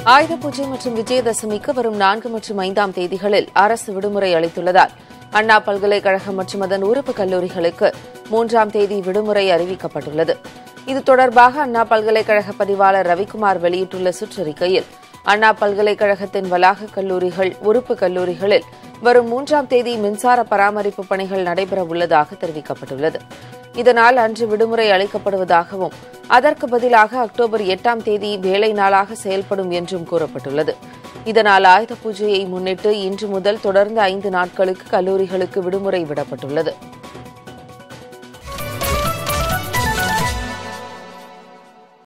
ஆயுத பூஜை மற்றும் விஜயதசமிக்கு வரும் நான்கு மற்றும் ஐந்தாம் தேதிகளில் அரசு விடுமுறை அளித்துள்ளதால் அண்ணா பல்கலைக்கழகம் மற்றும் அதன் உறுப்பு கல்லூரிகளுக்கு மூன்றாம் தேதி விடுமுறை அறிவிக்கப்பட்டுள்ளது இது தொடர்பாக அண்ணா பல்கலைக்கழக பதிவாளர் ரவிக்குமார் வெளியிட்டுள்ள சுற்றறிக்கையில் அண்ணா பல்கலைக்கழகத்தின் வளாக கல்லூரிகள் உறுப்பு கல்லூரிகளில் வரும் மூன்றாம் தேதி மின்சார பராமரிப்பு பணிகள் நடைபெற உள்ளதாக தெரிவிக்கப்பட்டுள்ளது இதனால் அன்று விடுமுறை அளிக்கப்படுவதாகவும் அதற்கு பதிலாக அக்டோபர் எட்டாம் தேதி வேலை நாளாக செயல்படும் என்றும் கூறப்பட்டுள்ளது இதனால் ஆயுத பூஜையை முன்னிட்டு இன்று முதல் தொடர்ந்து ஐந்து நாட்களுக்கு கல்லூரிகளுக்கு விடுமுறை விடப்பட்டுள்ளது